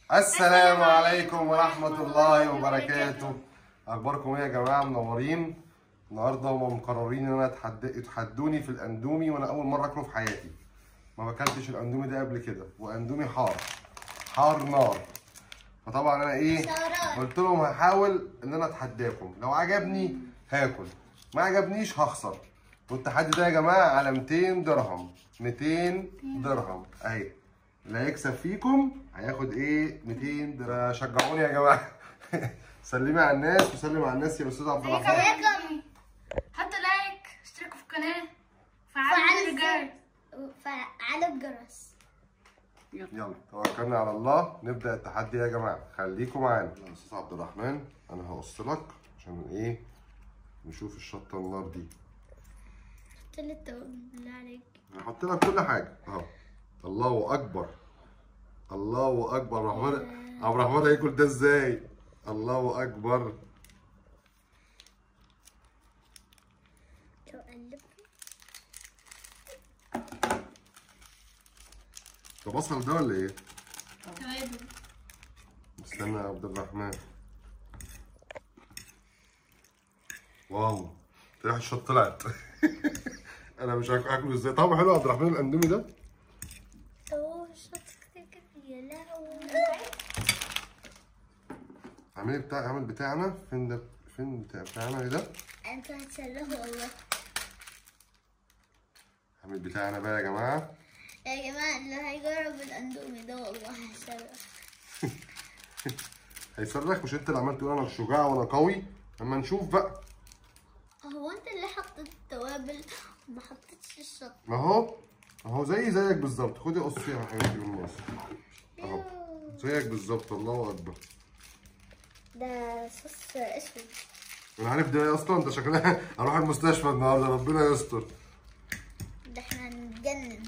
السلام عليكم ورحمة الله وبركاته أخباركم إيه يا جماعة منورين النهاردة هم مقررين إن أنا أتحد... يتحدوني في الأندومي وأنا أول مرة أكله في حياتي ما باكلتش الأندومي ده قبل كده وأندومي حار حار نار فطبعا أنا إيه سعرات. قلت لهم هحاول إن أنا أتحداكم لو عجبني هاكل ما عجبنيش هخسر والتحدي ده يا جماعة على 200 درهم 200 درهم أهي اللي هيكسب فيكم هياخد ايه 200 درهم شجعوني يا جماعه سلمي على الناس وسلم على الناس يا استاذ عبد الرحمن عليكم حطوا لايك اشتركوا في القناة فعل فعلوا الجرس فعلوا الجرس يلا توكلنا على الله نبدا التحدي يا جماعه خليكم معانا يا استاذ عبد الرحمن انا هقص لك عشان ايه نشوف الشطه النار دي قلت له التوبة بالله عليك هحط لك كل حاجه اهو الله اكبر الله اكبر الرحمن عبد الرحمن هياكل ده ازاي الله اكبر شو قلب ده بصل ده ولا ايه توابل استنى يا عبد الرحمن واو ريحة الشط طلعت انا مش عارف اكله ازاي طعمه حلو يا عبد الرحمن الاندومي ده اوه شط كتير كتير يا لهوي عامل بتاع عامل بتاعنا فين ده فين بتاع بتاعنا ايه ده انت هتسلوه والله عامل بتاعنا بقى يا جماعه يا جماعة اللي هيجرب الاندومي ده والله هيسرق هيصرخ مش انت اللي عمال تقول انا شجاع وانا قوي اما نشوف بقى هو انت اللي حطيت التوابل وما حطيتش الشط ما هو اهو زي زيك بالظبط خدي قصي يا حبيبتي بالمصر اهو زيك بالظبط الله اكبر ده صوص اسود انا عارف ده ايه اصلا ده شكلها هروح المستشفى النهارده ربنا يستر ده احنا هنتجنن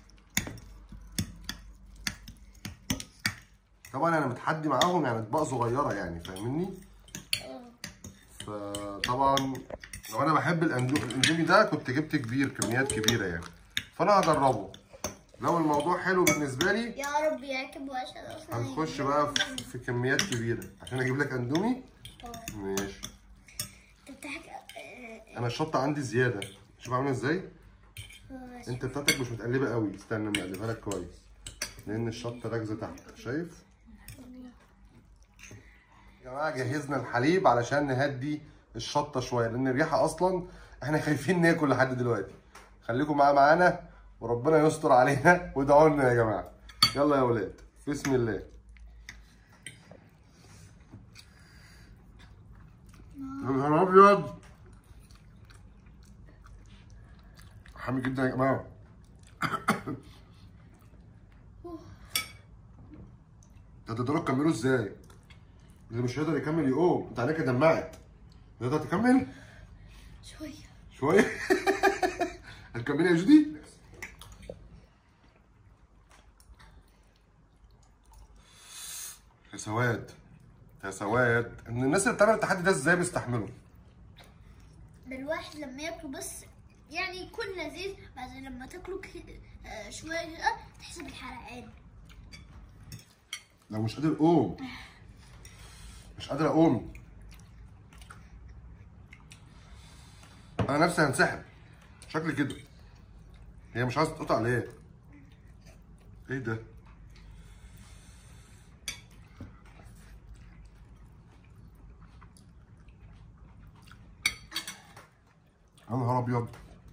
طبعا انا متحدي معاهم يعني اطباق صغيره يعني فاهمني اه فطبعا لو انا بحب الأندو- الاندومي ده كنت جبت كبير كميات كبيره يعني فانا هجربه لو الموضوع حلو بالنسبه لي يا رب يعجبه عشان اصلا هنخش بقى في- في كميات كبيره عشان اجيب لك اندومي اه ماشي انت بتحكي اه، انا الشطه عندي زياده شوف عامله ازاي اه، انت بتاعتك مش متقلبه قوي استنى مقلبها لك كويس لان الشطه راكزه تحت شايف يا جماعه جهزنا الحليب علشان نهدي الشطه شويه لان الريحه اصلا احنا خايفين ناكل لحد دلوقتي خليكم معانا معانا وربنا يستر علينا وادعوا لنا يا جماعه يلا يا ولاد بسم الله يا نهار ابيض حامي جدا يا جماعه انت هتقدروا تكملوا ازاي؟ اللي مش هيقدر يكمل يقوم انت عليك دمعت تقدر تكمل؟ شوية شويه هتكملي يا جودي؟ يا سواد يا سواد ان الناس اللي بتعمل التحدي ده ازاي بيستحملوا؟ ده الواحد لما ياكله بس يعني يكون لذيذ بعد لما تاكله كده اه، شوية كده تحس بالحرقان لو مش قادر اقوم مش قادر اقوم انا نفسي هنسحب شكلي كده هي مش عايزه تقطع ليه ايه ده يا نهار ابيض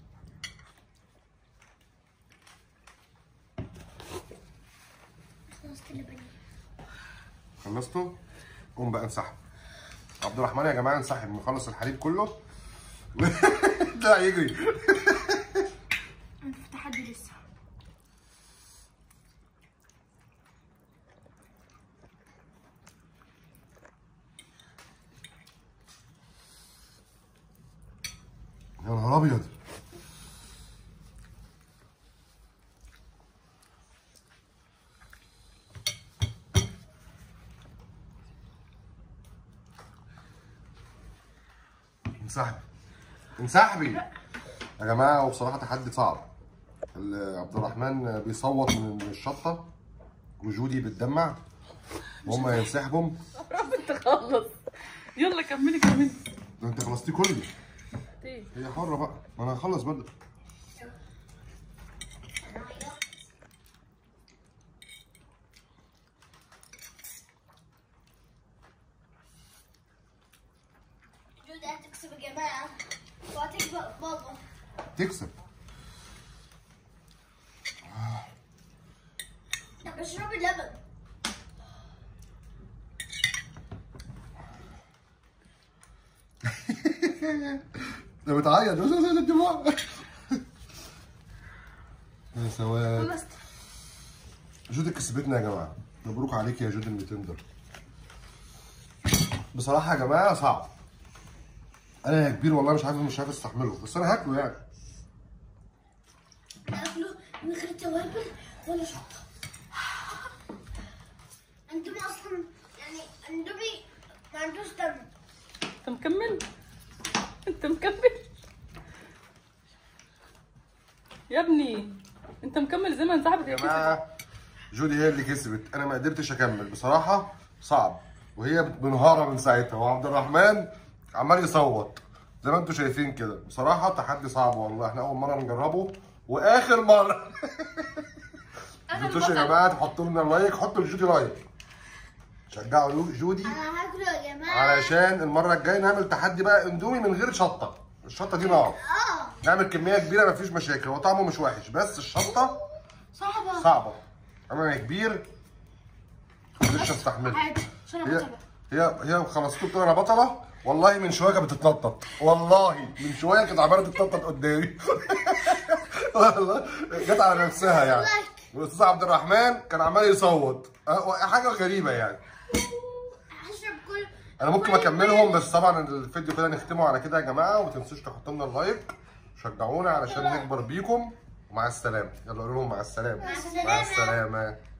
خلاص كده بني خلصتوا قوم بقى انسحب عبد الرحمن يا جماعه انسحب نخلص الحليب كله لا يجري انت في تحدي لسه يا نهار ابيض انسحبي انسحبي يا جماعه هو بصراحه تحدي صعب ال- عبد الرحمن بيصوت من الشطه وجودي بتدمع وهم هينسحبوا انت خلص يلا كملي كملي ده انت خلصتيه كله ايه هي حرة بقى ما انا هخلص برضه جودة هتكسب يا جماعة وهتكسب بابا تكسب طب اشربي لبن ده بتعيط بس بس الدموع يا سواد خلصت جودة كسبتنا يا جماعة مبروك عليك يا جودة ال 200 دولار بصراحة يا جماعة صعب أنا يا كبير والله مش عارف مش عارف استحمله بس أنا هاكله يعني ناكله من غير توابل ولا شطة اندومي اصلا يعني اندومي ما عندوش دم انت مكمل انت مكمل يا ابني انت مكمل زي ما انسحبت يا يا كده جماعة جودي هي اللي كسبت أنا ما قدرتش أكمل بصراحة صعب وهي منهارة من ساعتها وعبد الرحمن عمال يصوت زي ما انتم شايفين كده بصراحة تحدي صعب والله احنا أول مرة نجربه وآخر مرة انا تنسوش يا البطل جماعة تحطوا لنا لايك حطوا لجودي لايك شجعوا جو- جودي انا هاكله يا جماعة علشان المرة الجاية نعمل تحدي بقى اندومي من غير شطة الشطة دي نار اه نعمل كمية كبيرة مفيش مشاكل هو طعمه مش وحش بس الشطة صعبة صعبة أنا يا كبير مش استحملها عادي عشان هي انا بطلة هي هي خلاص كنت انا بطلة والله من شوية كانت بتتنطط والله من شوية كانت عمالة تتنطط قدامي والله جت على نفسها يعني والاستاذ عبد الرحمن كان عمال يصوت أه، حاجة غريبة يعني هشرب كل انا ممكن اكملهم بس طبعا الفيديو كده نختمه على كده يا جماعه وما تنسوش تحطوا لنا اللايك شجعونا علشان نكبر بيكم ومع السلامه يلا قولوا لهم مع السلامه مع السلامة. مع السلامه